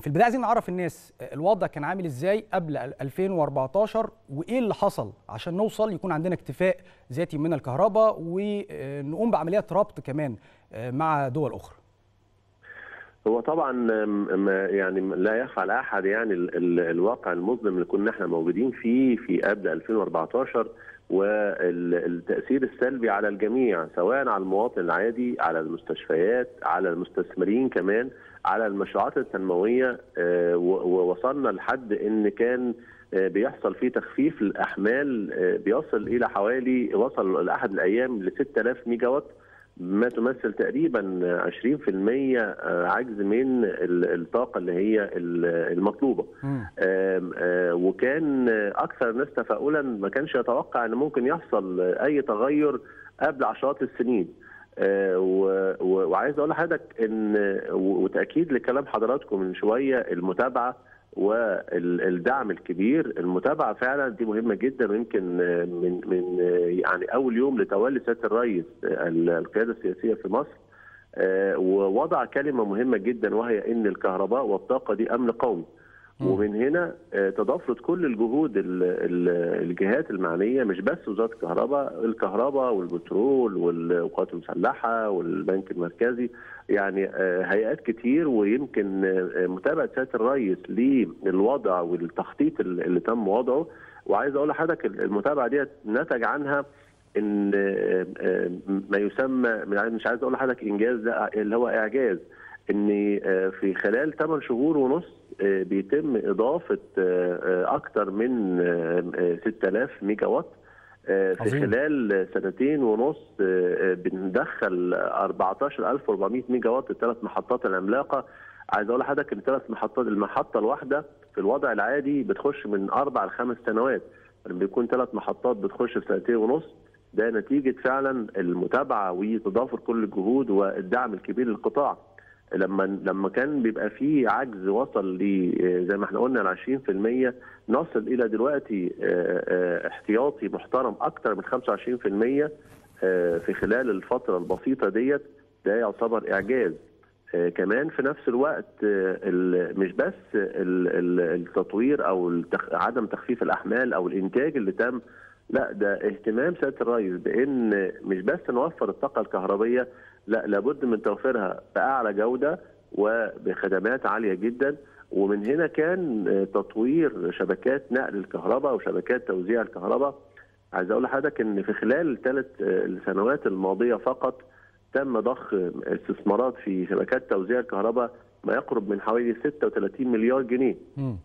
البدايه عايزين نعرف الناس الوضع كان عامل ازاي قبل 2014 وايه اللي حصل عشان نوصل يكون عندنا اكتفاء ذاتي من الكهرباء ونقوم بعمليات ربط كمان مع دول اخرى هو طبعا يعني لا يخفى على احد يعني الواقع المظلم اللي كنا احنا موجودين فيه في قبل 2014 والتاثير السلبي على الجميع سواء على المواطن العادي على المستشفيات على المستثمرين كمان على المشروعات التنمويه ووصلنا لحد ان كان بيحصل فيه تخفيف الاحمال بيصل الى حوالي وصل لاحد الايام ل 6000 ميجا وات ما تمثل تقريبا 20% عجز من الطاقة اللي هي المطلوبة وكان أكثر الناس تفاؤلا ما كانش يتوقع أن ممكن يحصل أي تغير قبل عشرات السنين وعايز أقول لحضرتك أن وتأكيد لكلام حضراتكم من شوية المتابعة والدعم الكبير المتابعه فعلا دي مهمه جدا ويمكن من من يعني اول يوم لتولي سياده الرئيس القياده السياسيه في مصر ووضع كلمه مهمه جدا وهي ان الكهرباء والطاقه دي امن قومي ومن هنا تضافرت كل الجهود الجهات المعنيه مش بس وزاره الكهرباء الكهرباء والبترول والقوات المسلحه والبنك المركزي يعني هيئات كتير ويمكن متابعه سياده الرئيس للوضع والتخطيط اللي تم وضعه وعايز اقول لحضرتك المتابعه دي نتج عنها ان ما يسمى مش عايز اقول لحضرتك انجاز اللي هو اعجاز ان في خلال 8 شهور ونص بيتم اضافه اكثر من 6000 ميجا وات في عظيم. خلال سنتين ونص بندخل 14400 ميجا وات الثلاث محطات العملاقه عايز اقول لحضرتك ان الثلاث محطات المحطه الواحده في الوضع العادي بتخش من اربع لخمس سنوات لما بيكون ثلاث محطات بتخش في سنتين ونص ده نتيجه فعلا المتابعه وتضافر كل الجهود والدعم الكبير للقطاع لما لما كان بيبقى فيه عجز وصل ل زي ما احنا قلنا ل 20% نصل الى دلوقتي احتياطي محترم اكثر من 25% في خلال الفتره البسيطه ديت ده يعتبر اعجاز كمان في نفس الوقت مش بس التطوير او عدم تخفيف الاحمال او الانتاج اللي تم لا ده اهتمام سياده الرئيس بان مش بس نوفر الطاقه الكهربيه لا لابد من توفيرها باعلى جوده وبخدمات عاليه جدا ومن هنا كان تطوير شبكات نقل الكهرباء وشبكات توزيع الكهرباء عايز اقول لحضرتك ان في خلال الثلاث السنوات الماضيه فقط تم ضخ استثمارات في شبكات توزيع الكهرباء ما يقرب من حوالي 36 مليار جنيه